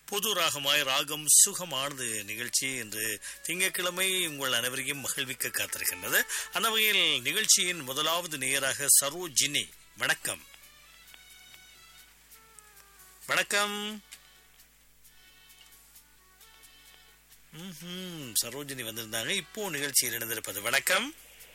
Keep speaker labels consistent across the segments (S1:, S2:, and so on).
S1: புது ராகமாய் ராகம் சுகமானது நிகழ்ச்சி இன்று திங்கட்கிழமை உங்கள் அனைவரையும் மகிழ்விக்க காத்திருக்கின்றது அந்த வகையில் நிகழ்ச்சியின் முதலாவது நேயராக சரோஜினி வணக்கம் வணக்கம் ம்ஹும், சரோஜினி வந்திருந்தாங்க இப்போ நிகழ்ச்சியில் இணைந்திருப்பது வணக்கம்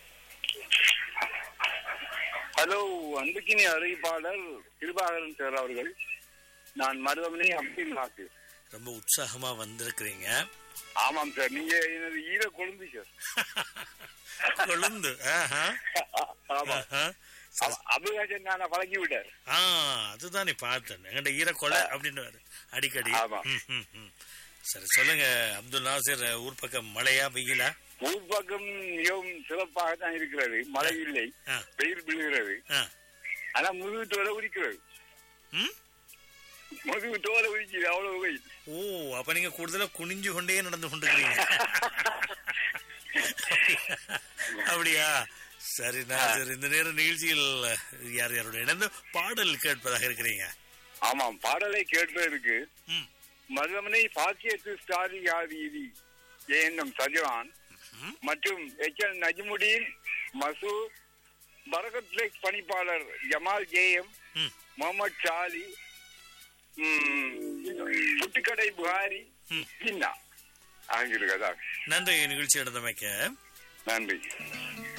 S2: ஹலோ அன்புக்கினி அறிவிப்பாளர் கிருபாகரன் சார் அவர்கள் நான் மருதமனை அப்துல் நாக்கு
S1: ரொம்ப உற்சாகமா வந்திருக்கிறீங்க
S2: ஆமாம் சார் நீங்க எனது ஈர கொழுந்து சார்
S1: கொழுந்து ஆஹா,
S2: ஆமா
S1: ஆஹா.
S2: அபிகாசன் நான் பழகி விட்டார்
S1: ஆ அதுதான் நீ பார்த்தேன் என்கிட்ட ஈரக்கொலை அப்படின்னு அடிக்கடி
S2: ஆமா.
S1: ம், ம், ம். சரி சொல்லுங்க அப்துல் நாசிர் ஊர் பக்கம் மழையா வெயிலா
S2: ஊர் பக்கம் மிகவும் சிறப்பாக தான் இருக்கிறது மழை இல்லை
S1: ஆ,
S2: வெயில் விழுகிறது
S1: ஆ.
S2: ஆனா முதுகு தோலை உரிக்கிறது
S1: ம்?
S2: முதுகு தோலை உரிக்குது அவ்வளவு வெயில்
S1: ஓ அப்ப நீங்க கூடுதலா குனிஞ்சு கொண்டே நடந்து கொண்டிருக்கிறீங்க அப்படியா சரி நாசர் இந்த நேரம் நிகழ்ச்சியில் யார் யாரோட இணைந்து பாடல் கேட்பதாக இருக்கிறீங்க
S2: ஆமாம் பாடலை கேட்பதற்கு
S1: ம்.
S2: மருதமனை பாக்கியத்து ஸ்டாரி யாவீதி ஏஎன்எம் சஜவான்
S1: ம்.
S2: மற்றும் எச் எல் நஜ்முடீன் மசூர் பரகத் லேக் பணிப்பாளர் ஜமால் ஜேஎம்
S1: ம்.
S2: முகமது ஷாலி ம், புட்டுக்கடை புகாரி
S1: ம்.
S2: ஜின்னா ஆகியிருக்கதா
S1: நன்றி நிகழ்ச்சி நடந்தமைக்க
S2: நன்றி